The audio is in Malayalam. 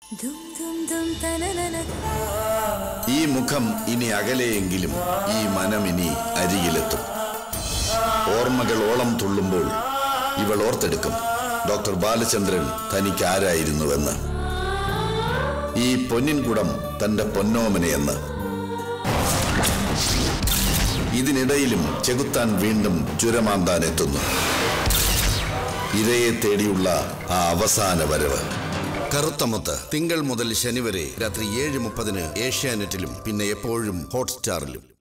ദും ദും ദും തനനന ഈ മുഖം ഇനി അകലെയെങ്കിലും ഈ മനം ഇനി അരികിലെത്തും ഓർമ്മകൾ ഓളം തുള്ളുമ്പോൾ ഇവൾ ഓർത്തെടുക്കും ഡോക്ടർ ബാലചന്ദ്രൻ തനിക്ക് ആരായിരുന്നുവെന്ന് ഈ പൊന്നിൻകുടം തന്റെ പൊന്നോമനയെന്ന് ഇതിനിടയിലും ചെകുത്താൻ വീണ്ടും ചുരമാന്താൻ എത്തുന്നു ഇരയെ തേടിയുള്ള ആ അവസാന വരവ് കറുത്തമുത്ത് തിങ്കൾ മുതൽ ശനി വരെ രാത്രി ഏഴ് മുപ്പതിന് ഏഷ്യാനെറ്റിലും പിന്നെ എപ്പോഴും ഹോട്ട്സ്റ്റാറിലും